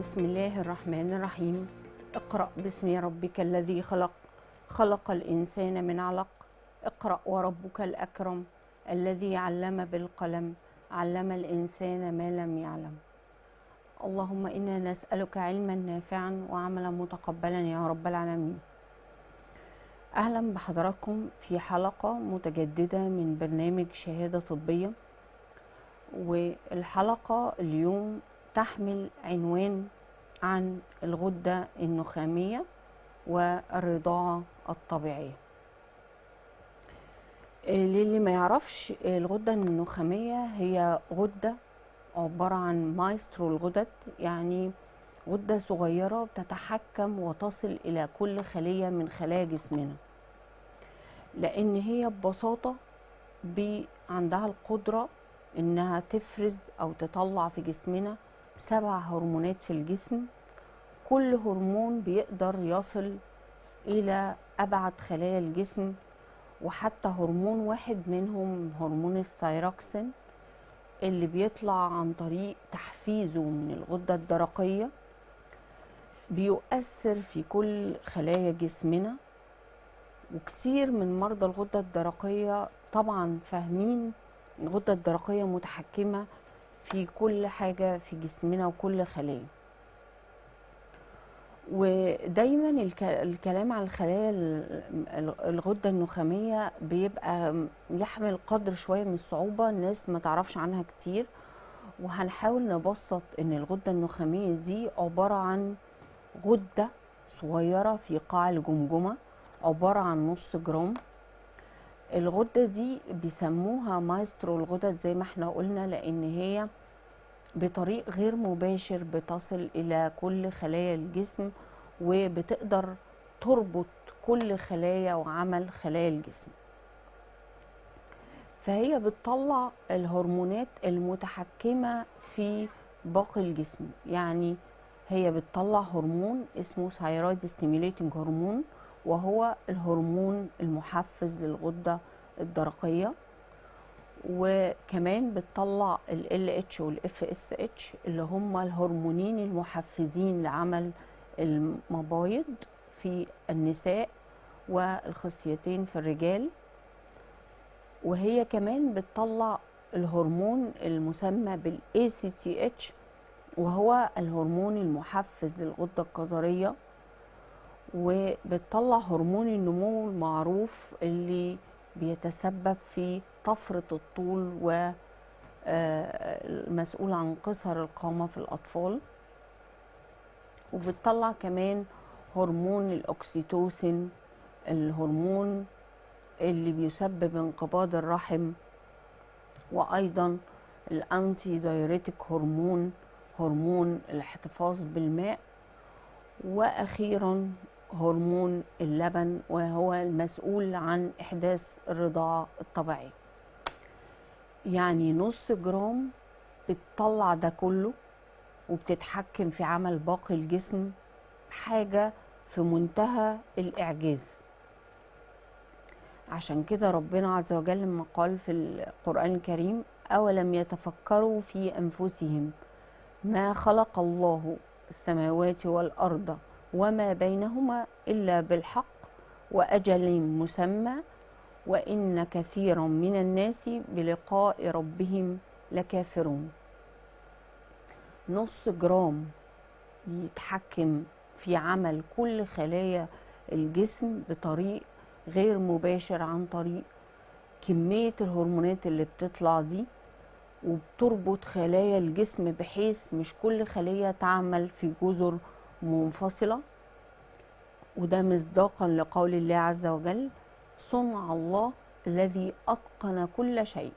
بسم الله الرحمن الرحيم اقرأ باسم ربك الذي خلق خلق الإنسان من علق اقرأ وربك الأكرم الذي علم بالقلم علم الإنسان ما لم يعلم اللهم إنا نسألك علما نافعا وعملا متقبلا يا رب العالمين أهلا بحضراتكم في حلقة متجددة من برنامج شهادة طبية والحلقة اليوم تحمل عنوان عن الغدة النخامية والرضاعة الطبيعية للي ما يعرفش الغدة النخامية هي غدة عبارة عن مايسترو الغدد يعني غدة صغيرة بتتحكم وتصل إلى كل خلية من خلايا جسمنا لأن هي ببساطة عندها القدرة إنها تفرز أو تطلع في جسمنا سبع هرمونات في الجسم كل هرمون بيقدر يصل إلى أبعد خلايا الجسم وحتى هرمون واحد منهم هرمون الثايروكسين اللي بيطلع عن طريق تحفيزه من الغدة الدرقية بيؤثر في كل خلايا جسمنا وكثير من مرضى الغدة الدرقية طبعا فاهمين الغدة الدرقية متحكمة في كل حاجة في جسمنا وكل خلية ودايما الكلام عن الخلايا الغدة النخامية بيبقى يحمل قدر شوية من الصعوبة الناس ما تعرفش عنها كتير وهنحاول نبسط ان الغدة النخامية دي عبارة عن غدة صغيرة في قاع الجمجمة عبارة عن نص جرام الغدة دي بيسموها مايسترو الغدد زي ما احنا قلنا لان هي بطريق غير مباشر بتصل الى كل خلايا الجسم وبتقدر تربط كل خلايا وعمل خلايا الجسم فهي بتطلع الهرمونات المتحكمة في باقي الجسم يعني هي بتطلع هرمون اسمه ثايرويد ستيميوليتنج هرمون وهو الهرمون المحفز للغدة الدرقية وكمان بتطلع ال LH وال FSH اللي هم الهرمونين المحفزين لعمل المبايض في النساء والخصيتين في الرجال وهي كمان بتطلع الهرمون المسمى بال ACTH وهو الهرمون المحفز للغدة الكظرية وبتطلع هرمون النمو المعروف اللي بيتسبب في طفرة الطول والمسؤول عن قصر القامة في الأطفال وبتطلع كمان هرمون الأكسيتوسين الهرمون اللي بيسبب انقباض الرحم وأيضا الأنتي دايوريتك هرمون هرمون الاحتفاظ بالماء وأخيرا هرمون اللبن وهو المسؤول عن إحداث الرضاعة الطبيعية يعني نص جرام بتطلع ده كله وبتتحكم في عمل باقي الجسم حاجة في منتهى الإعجاز عشان كده ربنا عز وجل لما قال في القرآن الكريم أولم يتفكروا في أنفسهم ما خلق الله السماوات والأرض وما بينهما إلا بالحق وأجل مسمى وإن كثيرا من الناس بلقاء ربهم لكافرون نص جرام يتحكم في عمل كل خلايا الجسم بطريق غير مباشر عن طريق كمية الهرمونات اللي بتطلع دي وبتربط خلايا الجسم بحيث مش كل خلية تعمل في جزر منفصلة وده مصداقا لقول الله عز وجل صنع الله الذي أتقن كل شيء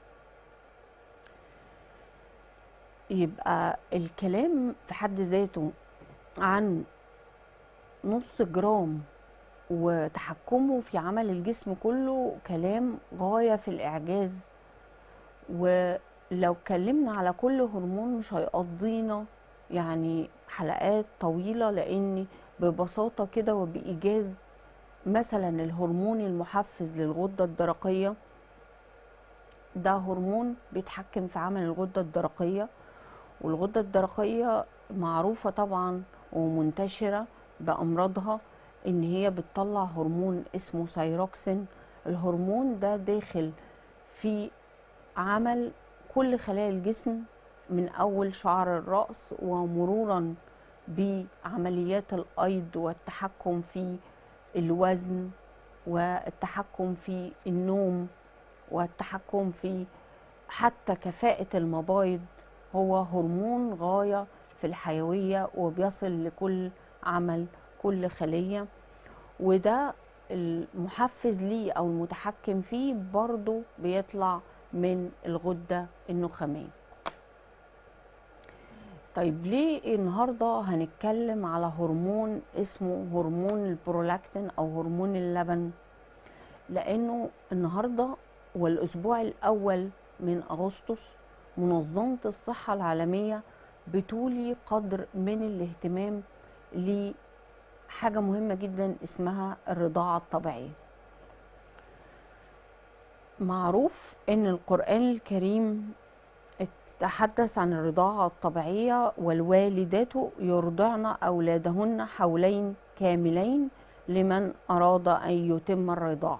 يبقى الكلام في حد ذاته عن نص جرام وتحكمه في عمل الجسم كله كلام غاية في الإعجاز ولو اتكلمنا على كل هرمون مش هيقضينا يعني حلقات طويلة لأن ببساطة كده وبإيجاز مثلا الهرمون المحفز للغدة الدرقية ده هرمون بيتحكم في عمل الغدة الدرقية والغدة الدرقية معروفة طبعا ومنتشرة بأمراضها إن هي بتطلع هرمون اسمه سايروكسين الهرمون ده داخل في عمل كل خلايا الجسم من أول شعر الرأس ومرورا بعمليات الأيض والتحكم في الوزن والتحكم في النوم والتحكم في حتى كفاءة المبايض هو هرمون غاية في الحيوية وبيصل لكل عمل كل خلية وده المحفز ليه أو المتحكم فيه برضه بيطلع من الغدة النخامية طيب ليه النهاردة هنتكلم على هرمون اسمه هرمون البرولاكتين أو هرمون اللبن لأنه النهاردة والأسبوع الأول من أغسطس منظمة الصحة العالمية بتولي قدر من الاهتمام لحاجة مهمة جدا اسمها الرضاعة الطبيعية معروف ان القرآن الكريم تحدث عن الرضاعة الطبيعية والوالدات يرضعن أولادهن حولين كاملين لمن أراد أن يتم الرضاعة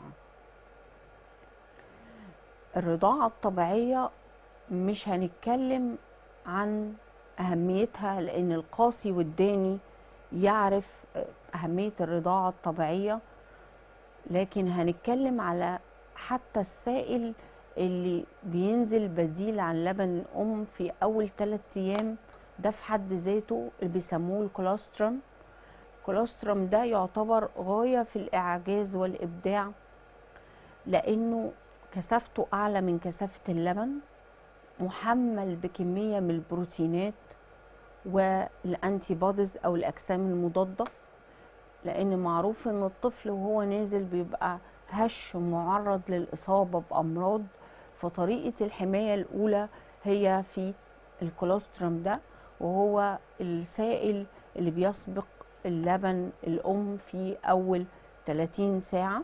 الرضاعة الطبيعية مش هنتكلم عن أهميتها لأن القاسي والداني يعرف أهمية الرضاعة الطبيعية لكن هنتكلم على حتى السائل اللي بينزل بديل عن لبن الأم في أول ثلاثة أيام ده في حد ذاته اللي بيسموه الكولوسترم الكولوسترم ده يعتبر غاية في الإعجاز والإبداع لأنه كثافته أعلى من كثافة اللبن محمل بكمية من البروتينات والأنتي بوديز أو الأجسام المضادة لأن معروف إن الطفل وهو نازل بيبقى هش معرض للإصابة بأمراض فطريقة الحماية الأولى هي في الكولوسترم ده وهو السائل اللي بيسبق اللبن الأم في أول 30 ساعة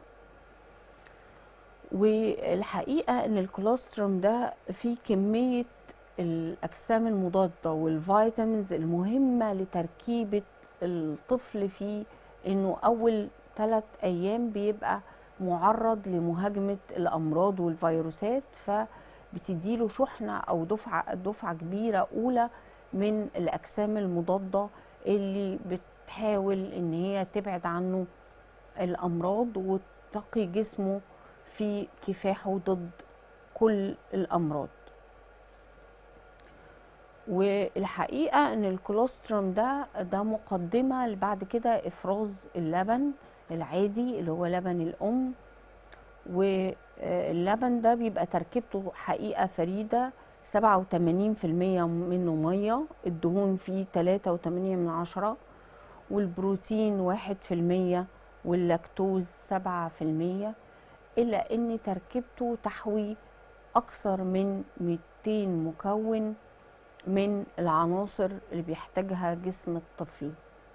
والحقيقة ان الكولوستروم ده فيه كمية الأجسام المضادة والفيتامينز المهمة لتركيبة الطفل في انه أول ثلاث أيام بيبقى معرض لمهاجمة الأمراض والفيروسات فبتديله شحنة أو دفعة دفعة كبيرة أولى من الأجسام المضادة اللي بتحاول إن هي تبعد عنه الأمراض وتقي جسمه في كفاحه ضد كل الأمراض والحقيقة ان الكولوستروم ده ده مقدمة بعد كده افراز اللبن العادي اللي هو لبن الام واللبن ده بيبقى تركيبته حقيقة فريدة 87% منه مية الدهون فيه 3.8 من عشرة والبروتين واحد في المية واللاكتوز سبعة في المية إلا أن تركيبته تحوي أكثر من 200 مكون من العناصر اللي بيحتاجها جسم الطفل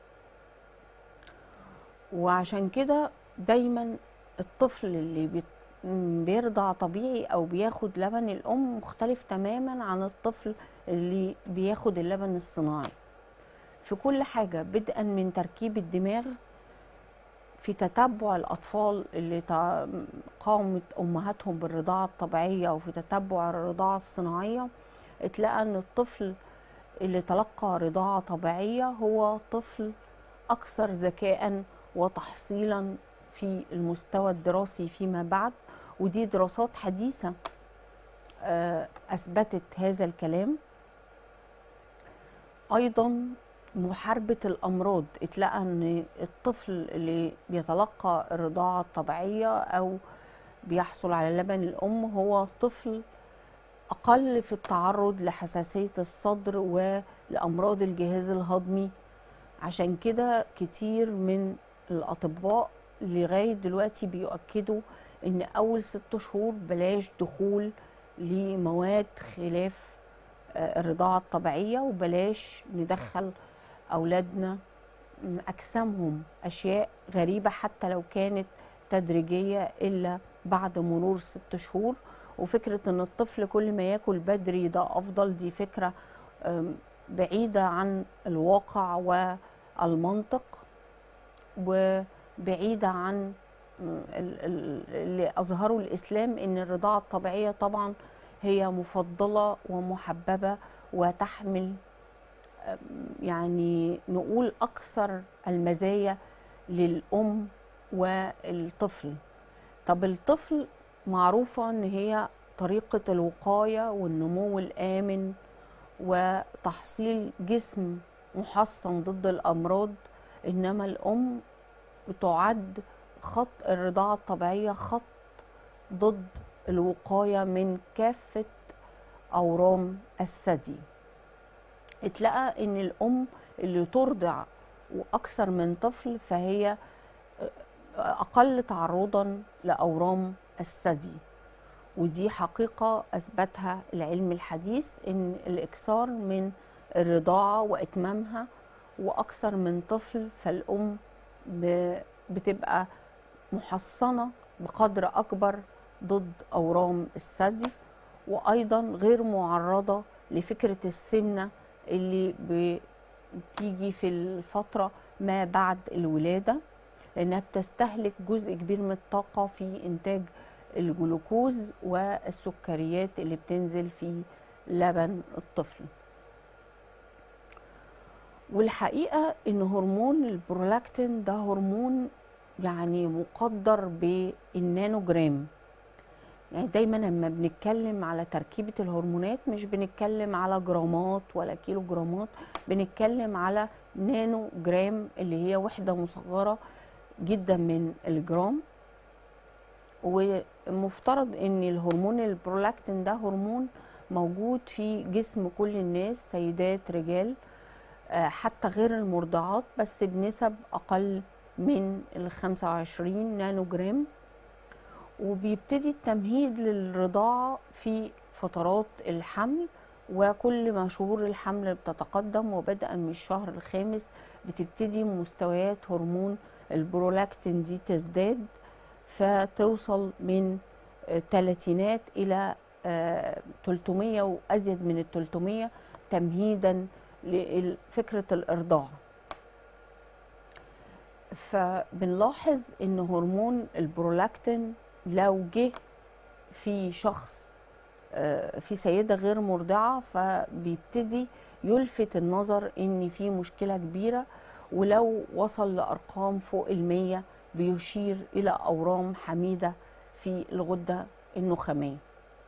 وعشان كده دايما الطفل اللي بيرضع طبيعي او بياخد لبن الام مختلف تماما عن الطفل اللي بياخد اللبن الصناعي في كل حاجة بدءا من تركيب الدماغ في تتبع الأطفال اللي قامت أمهاتهم بالرضاعة الطبيعية وفي تتبع الرضاعة الصناعية اتلقى أن الطفل اللي تلقى رضاعة طبيعية هو طفل أكثر ذكاء وتحصيلا في المستوى الدراسي فيما بعد ودي دراسات حديثة أثبتت هذا الكلام أيضا محاربة الأمراض اتلقى أن الطفل اللي بيتلقى الرضاعة الطبيعية أو بيحصل على لبن الأم هو طفل أقل في التعرض لحساسية الصدر ولأمراض الجهاز الهضمي عشان كده كتير من الأطباء لغاية دلوقتي بيؤكدوا إن أول ست شهور بلاش دخول لمواد خلاف الرضاعة الطبيعية وبلاش ندخل أولادنا أجسامهم أشياء غريبة حتى لو كانت تدريجية إلا بعد مرور ست شهور وفكرة أن الطفل كل ما ياكل بدري ده أفضل دي فكرة بعيدة عن الواقع والمنطق وبعيدة عن ال- ال- اللي أظهره الإسلام إن الرضاعة الطبيعية طبعا هي مفضلة ومحببة وتحمل أم، يعني نقول أكثر المزايا للأم والطفل طب الطفل معروفة إن هي طريقة الوقاية والنمو الآمن وتحصيل جسم محصن ضد الأمراض إنما الأم تعد خط الرضاعة الطبيعية خط ضد الوقاية من كافة أورام الثدي اتلقى إن الأم اللي ترضع وأكثر من طفل فهي أقل تعرضا لأورام الثدي ودي حقيقة أثبتها العلم الحديث إن الإكثار من الرضاعة وإتمامها وأكثر من طفل فالأم ب- بتبقى محصنة بقدر أكبر ضد أورام الثدي وأيضا غير معرضة لفكرة السمنة اللي بتيجي في الفترة ما بعد الولادة لأنها بتستهلك جزء كبير من الطاقة في إنتاج الجلوكوز والسكريات اللي بتنزل في لبن الطفل والحقيقة إن هرمون البرولاكتين ده هرمون يعني مقدر بالنانوجرام يعني دايما لما بنتكلم على تركيبة الهرمونات مش بنتكلم على جرامات ولا كيلو جرامات بنتكلم على نانو جرام اللي هي وحدة مصغرة جدا من الجرام ومفترض ان الهرمون البرولاكتين ده هرمون موجود في جسم كل الناس سيدات رجال آه، حتى غير المرضعات بس بنسب اقل من ال 25 نانو جرام وبيبتدي التمهيد للرضاعة في فترات الحمل وكل ما شهور الحمل بتتقدم وبدءا من الشهر الخامس بتبتدي مستويات هرمون البرولاكتين دي تزداد فتوصل من الثلاثينات إلى آه، 300 وأزيد من ال 300 تمهيدا لفكرة الإرضاع فبنلاحظ ان هرمون البرولاكتين لو جه في شخص آه، في سيدة غير مرضعة فبيبتدي يلفت النظر ان في مشكلة كبيرة ولو وصل لأرقام فوق المية بيشير إلى أورام حميدة في الغدة النخامية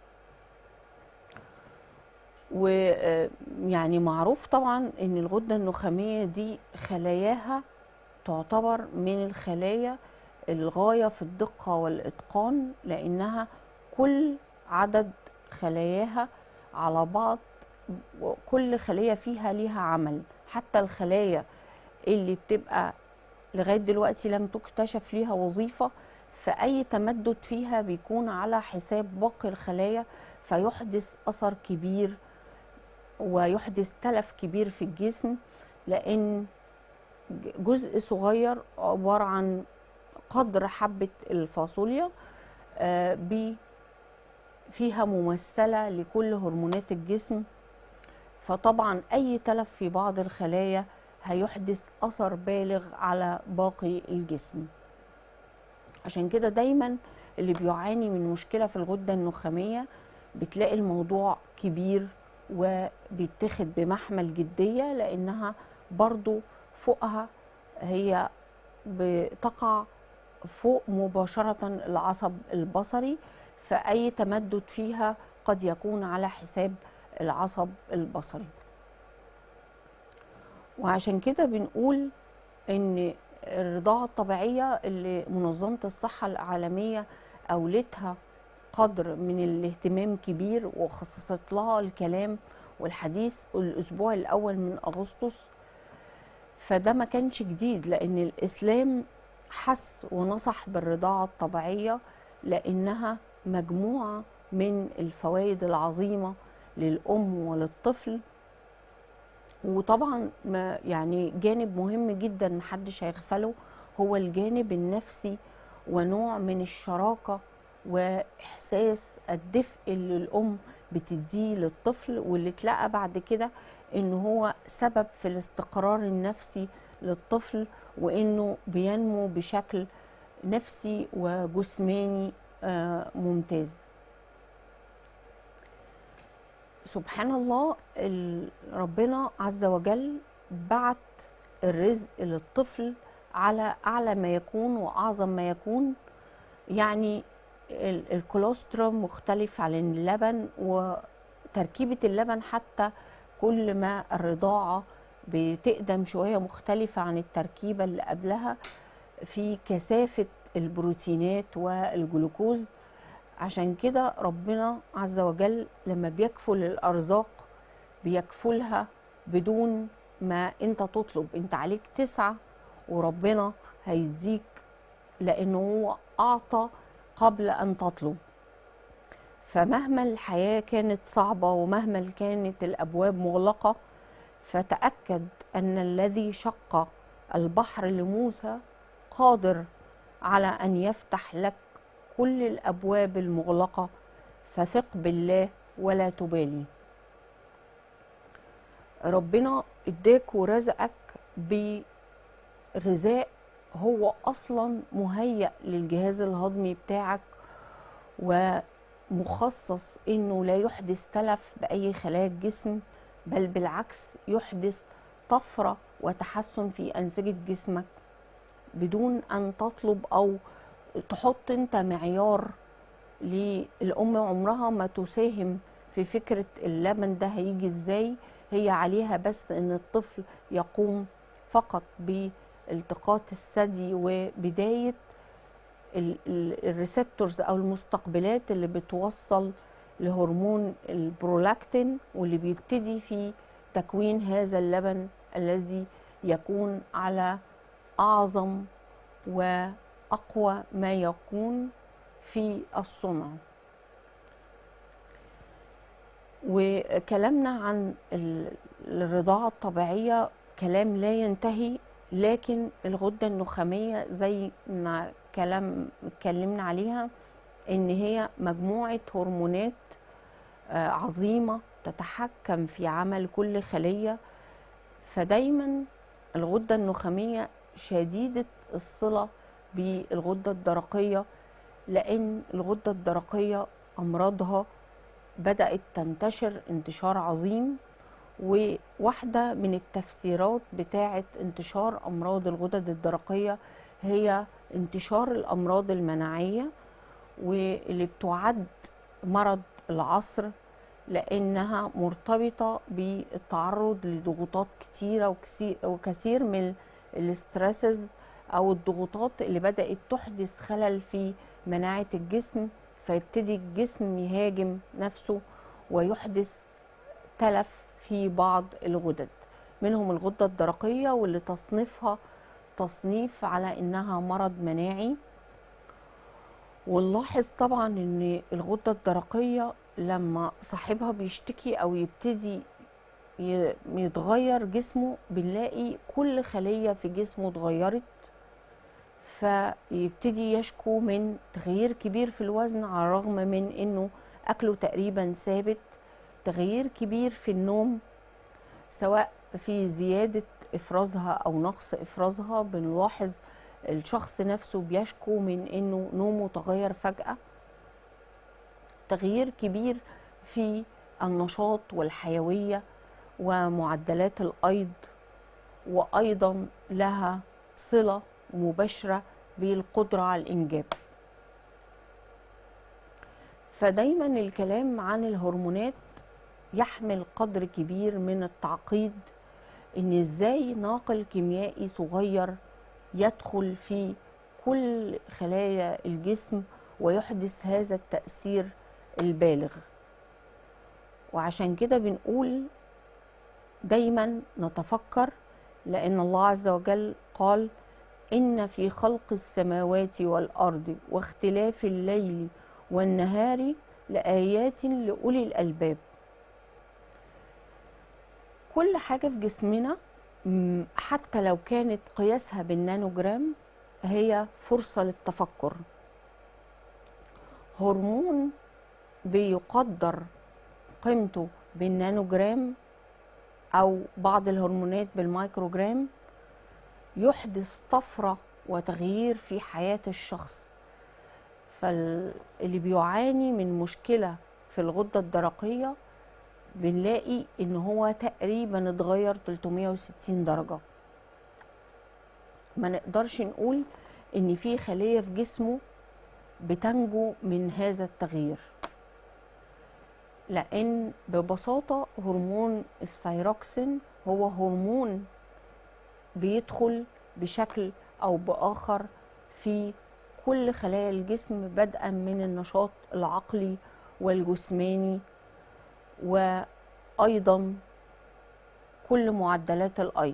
ويعني معروف طبعا ان الغدة النخامية دي خلاياها تعتبر من الخلايا الغاية في الدقة والإتقان لأنها كل عدد خلاياها على بعض كل خلية فيها ليها عمل حتى الخلايا اللي بتبقى لغاية دلوقتي لم تكتشف ليها وظيفة فأي تمدد فيها بيكون على حساب باقي الخلايا فيحدث أثر كبير ويحدث تلف كبير في الجسم لأن جزء صغير عبارة عن قدر حبة الفاصوليا آه، بي فيها ممثلة لكل هرمونات الجسم فطبعا أي تلف في بعض الخلايا هيحدث أثر بالغ على باقي الجسم عشان كده دايما اللي بيعاني من مشكلة في الغدة النخامية بتلاقي الموضوع كبير وبيتاخد بمحمل جدية لأنها برضو فوقها هي بتقع فوق مباشرة العصب البصري فأي تمدد فيها قد يكون على حساب العصب البصري وعشان كده بنقول ان الرضاعة الطبيعية اللي منظمة الصحة العالمية أولتها قدر من الاهتمام كبير وخصصت لها الكلام والحديث الأسبوع الأول من أغسطس فده ما كانش جديد لأن الإسلام حس ونصح بالرضاعة الطبيعية لأنها مجموعة من الفوائد العظيمة للأم وللطفل وطبعا ما يعني جانب مهم جدا محدش هيغفله هو الجانب النفسي ونوع من الشراكة وإحساس الدفء اللي الأم بتديه للطفل واللي اتلقى بعد كده ان هو سبب في الاستقرار النفسي للطفل وانه بينمو بشكل نفسي وجسماني آه، ممتاز سبحان الله ال- ربنا عز وجل بعت الرزق للطفل على اعلى ما يكون واعظم ما يكون يعني ال- الكولوستروم مختلف عن اللبن وتركيبة اللبن حتى كل ما الرضاعة بتقدم شوية مختلفة عن التركيبة اللي قبلها في كثافة البروتينات والجلوكوز عشان كده ربنا عز وجل لما بيكفل الأرزاق بيكفلها بدون ما انت تطلب انت عليك تسعة وربنا هيديك لأنه هو أعطى قبل أن تطلب فمهما الحياة كانت صعبة ومهما كانت الأبواب مغلقة فتأكد أن الذي شق البحر لموسى قادر على أن يفتح لك كل الأبواب المغلقة فثق بالله ولا تبالي ربنا اداك ورزقك بغذاء هو اصلا مهيأ للجهاز الهضمي بتاعك ومخصص انه لا يحدث تلف باي خلايا الجسم بل بالعكس يحدث طفره وتحسن في انسجه جسمك بدون ان تطلب او تحط انت معيار للام عمرها ما تساهم في فكره اللبن ده هيجي ازاي هي عليها بس ان الطفل يقوم فقط بالتقاط الثدي وبدايه الريسبتورز او المستقبلات اللي بتوصل لهرمون البرولاكتين واللي بيبتدي في تكوين هذا اللبن الذي يكون على اعظم واقوى ما يكون في الصنع وكلامنا عن الرضاعة الطبيعية كلام لا ينتهي لكن الغدة النخامية زي ما كلام اتكلمنا عليها ان هي مجموعة هرمونات عظيمة تتحكم في عمل كل خلية فدايما الغدة النخامية شديدة الصلة بالغدة الدرقية لأن الغدة الدرقية أمراضها بدأت تنتشر انتشار عظيم وواحدة من التفسيرات بتاعة انتشار أمراض الغدد الدرقية هي انتشار الأمراض المناعية واللي بتعد مرض العصر لأنها مرتبطة بالتعرض لضغوطات كتيرة وكثير من الاسترسز أو الضغوطات اللي بدأت تحدث خلل في مناعة الجسم فيبتدي الجسم يهاجم نفسه ويحدث تلف في بعض الغدد منهم الغدة الدرقية واللي تصنيفها تصنيف على انها مرض مناعي ونلاحظ طبعا ان الغدة الدرقية لما صاحبها بيشتكي او يبتدي يتغير جسمه بنلاقي كل خلية في جسمه اتغيرت فيبتدي يشكو من تغيير كبير في الوزن على الرغم من انه اكله تقريبا ثابت تغيير كبير في النوم سواء في زيادة افرازها او نقص افرازها بنلاحظ الشخص نفسه بيشكو من انه نومه تغير فجأة تغيير كبير في النشاط والحيوية ومعدلات الأيض وأيضا لها صلة مباشرة بالقدرة على الإنجاب فدايما الكلام عن الهرمونات يحمل قدر كبير من التعقيد ان ازاي ناقل كيميائي صغير يدخل في كل خلايا الجسم ويحدث هذا التأثير البالغ وعشان كده بنقول دايما نتفكر لأن الله عز وجل قال إن في خلق السماوات والأرض واختلاف الليل والنهار لآيات لأولي الألباب كل حاجة في جسمنا حتى لو كانت قياسها بالنانوجرام هي فرصة للتفكر هرمون بيقدر قيمته بالنانوجرام أو بعض الهرمونات بالمايكروجرام يحدث طفرة وتغيير في حياة الشخص فاللي بيعاني من مشكلة في الغدة الدرقية بنلاقي ان هو تقريبا اتغير 360 درجة ما نقدرش نقول ان في خلية في جسمه بتنجو من هذا التغيير لان ببساطة هرمون الثايروكسين هو هرمون بيدخل بشكل او باخر في كل خلايا الجسم بدءا من النشاط العقلي والجسماني وايضا كل معدلات الايض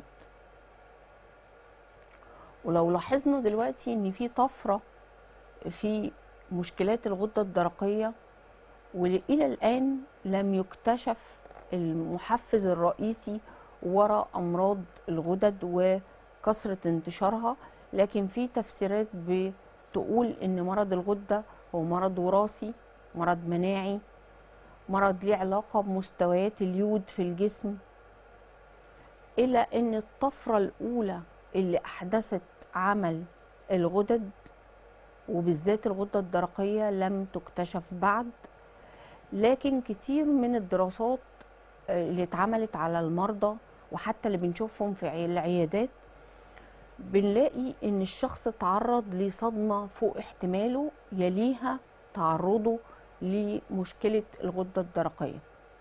ولو لاحظنا دلوقتي ان في طفره في مشكلات الغده الدرقيه والى الان لم يكتشف المحفز الرئيسي وراء امراض الغدد وكثره انتشارها لكن في تفسيرات بتقول ان مرض الغده هو مرض وراثي مرض مناعي مرض ليه علاقة بمستويات اليود في الجسم إلى أن الطفرة الأولى اللي أحدثت عمل الغدد وبالذات الغدة الدرقية لم تكتشف بعد لكن كتير من الدراسات اللي اتعملت على المرضى وحتى اللي بنشوفهم في العيادات بنلاقي ان الشخص تعرض لصدمة فوق احتماله يليها تعرضه لمشكلة الغدة الدرقية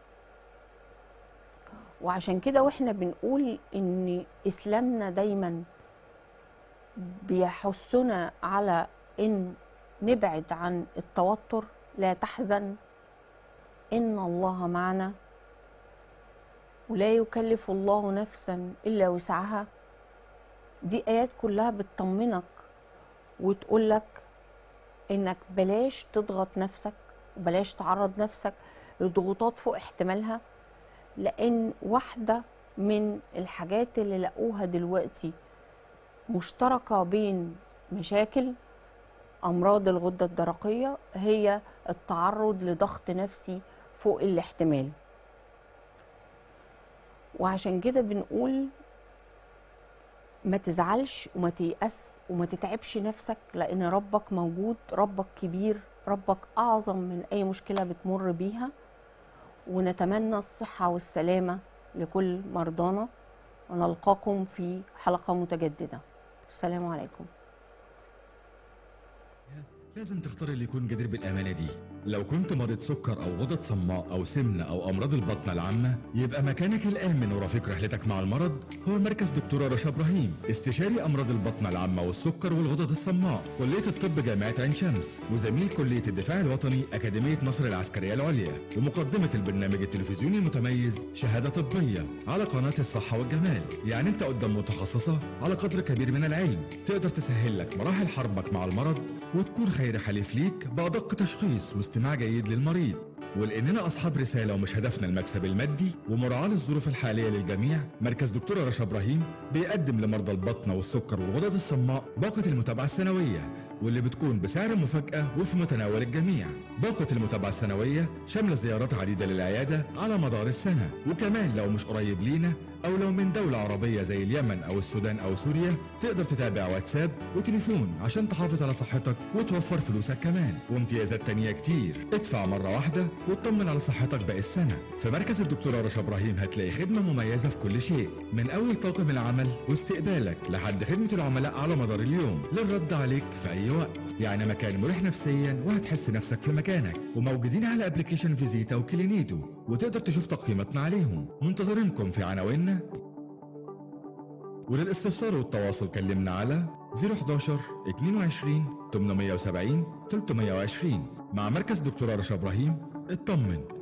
وعشان كده واحنا بنقول ان اسلامنا دايما بيحثنا على ان نبعد عن التوتر لا تحزن ان الله معنا ولا يكلف الله نفسا الا وسعها دي ايات كلها بتطمنك وتقولك انك بلاش تضغط نفسك وبلاش تعرض نفسك لضغوطات فوق احتمالها لان واحده من الحاجات اللي لقوها دلوقتي مشتركه بين مشاكل امراض الغده الدرقيه هي التعرض لضغط نفسي فوق الاحتمال وعشان كده بنقول ما تزعلش وما تيأس وما تتعبش نفسك لأن ربك موجود ربك كبير ربك أعظم من أي مشكلة بتمر بيها ونتمنى الصحة والسلامة لكل مرضانا ونلقاكم في حلقة متجددة السلام عليكم لازم تختار اللي يكون جدير بالأمانة دي لو كنت مريض سكر أو غدد صماء أو سمنة أو أمراض البطن العامة يبقى مكانك الآمن ورفيق رحلتك مع المرض هو مركز دكتورة رشا إبراهيم استشاري أمراض البطن العامة والسكر والغدد الصماء كلية الطب جامعة عين شمس وزميل كلية الدفاع الوطني أكاديمية مصر العسكرية العليا ومقدمة البرنامج التلفزيوني المتميز شهادة طبية على قناة الصحة والجمال يعني أنت قدام متخصصة على قدر كبير من العلم تقدر تسهل لك مراحل حربك مع المرض وتكون خير حليف ليك بأدق تشخيص واستماع جيد للمريض ولاننا اصحاب رساله ومش هدفنا المكسب المادي ومراعاه للظروف الحاليه للجميع مركز دكتوره رشا ابراهيم بيقدم لمرضى البطن والسكر والغدد الصماء باقه المتابعه السنويه واللي بتكون بسعر مفاجأة وفي متناول الجميع باقة المتابعة السنوية شاملة زيارات عديدة للعيادة على مدار السنة وكمان لو مش قريب لينا أو لو من دولة عربية زي اليمن أو السودان أو سوريا تقدر تتابع واتساب وتليفون عشان تحافظ على صحتك وتوفر فلوسك كمان وامتيازات تانية كتير ادفع مرة واحدة وتطمن على صحتك باقي السنة في مركز الدكتورة رشا إبراهيم هتلاقي خدمة مميزة في كل شيء من أول طاقم العمل واستقبالك لحد خدمة العملاء على مدار اليوم للرد عليك في أي وقت يعني مكان مريح نفسيا وهتحس نفسك في مكانك وموجودين على ابلكيشن فيزيتا وكلينيتو وتقدر تشوف تقييماتنا عليهم منتظرينكم في عناويننا وللاستفسار والتواصل كلمنا على 011 22 870 320 مع مركز دكتورة رشا ابراهيم اطمن